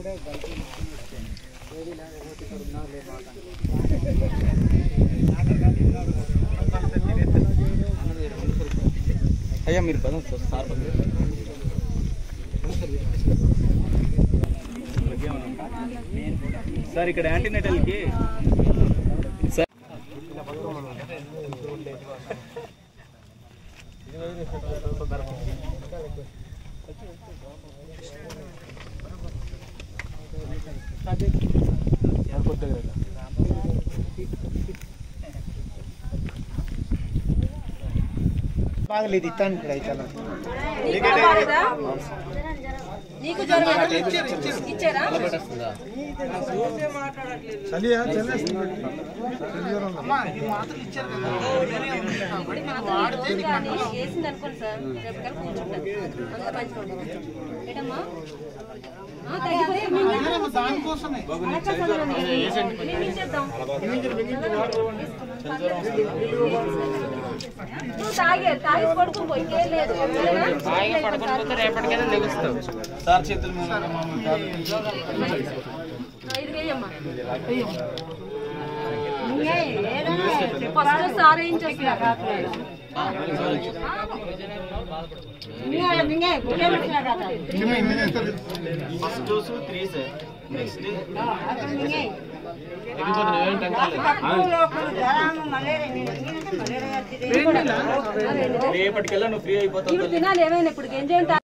అయ్యా మీరు పదండి సార్ సార్ పదండి. సార్ ఇక్కడ యాంటీనేటల్కి సార్ బాగలేదు ఇస్తాను ఇక్కడ అయితే నీకు జ్వరం ఇచ్చారా వేసింది అనుకోండి సార్ రేపటికల్లా కూర్చుంటాను అంత పంచుకోండి ఏటమ్మా ఆ, తగ్గిపోతే మేము మేము ఇచ్చేద్దాం. నువ్వు తాగే తాగి పడుకుని పోయి ఇంకేం లేదు సార్ చేతుల మీద ఇది వేయమ్మా ఫస్ట్ సార్ ఏం చేస్తున్నారు first dose three sir next రేపటికెల్లా నువ్వు ఫ్రీ అయిపోతావు ఇవి తినాలి ఏమైనా ఇప్పుడు ఏం చేయండి